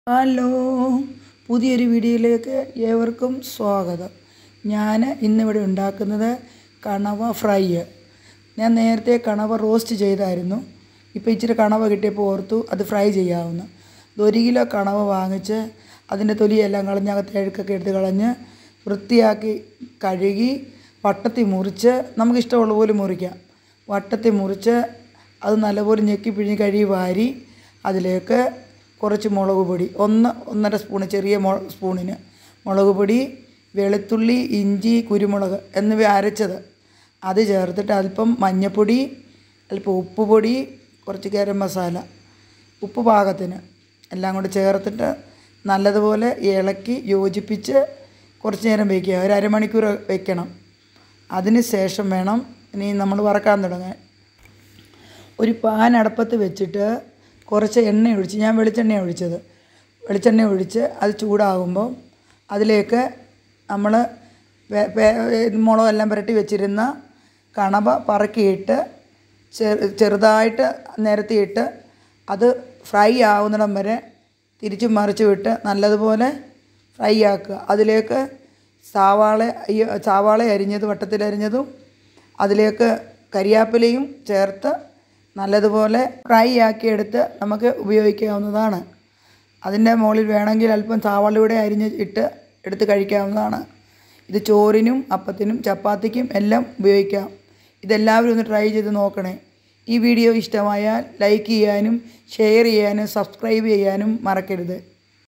hello പുതിയൊരു വീഡിയോയിലേക്ക് ഏവർക്കും സ്വാഗതം ഞാൻ ഇന്നിവിടെ ഉണ്ടാക്കുന്നത് കണവ ഫ്രൈ ഞാൻ നേരത്തെ കണവ റോസ്റ്റ് ചെയ്തായിരുന്നു ഇപ്പോൾ ഇച്ചിരി കണവ കിട്ടിയപ്പോൾ ഓർത്തു അത് ഫ്രൈ ചെയ്യാവുന്നു ഇത് ഒരു കിലോ കണവ വാങ്ങിച്ച് അതിൻ്റെ തൊലിയെല്ലാം കളഞ്ഞ് അകത്തെ അഴുക്കൊക്കെ എടുത്ത് കളഞ്ഞ് വൃത്തിയാക്കി കഴുകി വട്ടത്തിൽ മുറിച്ച് നമുക്കിഷ്ടമുള്ള പോലെ മുറിക്കാം വട്ടത്തിൽ മുറിച്ച് അത് നല്ലപോലെ ഞെക്കി പിഴിഞ്ഞ് കഴുകി വാരി അതിലേക്ക് കുറച്ച് മുളക് പൊടി ഒന്ന് ഒന്നര സ്പൂണ് ചെറിയ മൊ സ്പൂണിന് മുളക് പൊടി വെളുത്തുള്ളി ഇഞ്ചി കുരുമുളക് എന്നിവ അരച്ചത് അത് ചേർത്തിട്ട് അല്പം മഞ്ഞൾപ്പൊടി അല്പം ഉപ്പ് പൊടി കുറച്ച് ഗരം മസാല ഉപ്പ് പാകത്തിന് എല്ലാം കൂടി ചേർത്തിട്ട് നല്ലതുപോലെ ഇളക്കി യോജിപ്പിച്ച് കുറച്ച് നേരം വയ്ക്കുക ഒരു അരമണിക്കൂർ വെക്കണം അതിന് ശേഷം വേണം ഇനി നമ്മൾ വറക്കാൻ തുടങ്ങാൻ ഒരു പാൻ അടുപ്പത്ത് വെച്ചിട്ട് കുറച്ച് എണ്ണ ഒഴിച്ച് ഞാൻ വെളിച്ചെണ്ണ ഒഴിച്ചത് വെളിച്ചെണ്ണ ഒഴിച്ച് അത് ചൂടാകുമ്പോൾ അതിലേക്ക് നമ്മൾ മുളകെല്ലാം പുരട്ടി വെച്ചിരുന്ന കണവ പറക്കിയിട്ട് ചെറു ചെറുതായിട്ട് നിരത്തിയിട്ട് അത് ഫ്രൈ ആവുന്നിടം വരെ തിരിച്ചും മറിച്ചും ഇട്ട് നല്ലതുപോലെ ഫ്രൈ ആക്കുക അതിലേക്ക് സവാള ഈ സവാള അരിഞ്ഞത് വട്ടത്തിലരിഞ്ഞതും അതിലേക്ക് കരിയാപ്പിലയും ചേർത്ത് നല്ലതുപോലെ ഫ്രൈ ആക്കിയെടുത്ത് നമുക്ക് ഉപയോഗിക്കാവുന്നതാണ് അതിൻ്റെ മുകളിൽ വേണമെങ്കിൽ അല്പം സവാളയുടെ അരിഞ്ഞ് ഇട്ട് എടുത്ത് കഴിക്കാവുന്നതാണ് ഇത് ചോറിനും അപ്പത്തിനും ചപ്പാത്തിക്കും എല്ലാം ഉപയോഗിക്കാം ഇതെല്ലാവരും ഒന്ന് ട്രൈ ചെയ്ത് നോക്കണേ ഈ വീഡിയോ ഇഷ്ടമായാൽ ലൈക്ക് ചെയ്യാനും ഷെയർ ചെയ്യാനും സബ്സ്ക്രൈബ് ചെയ്യാനും മറക്കരുത്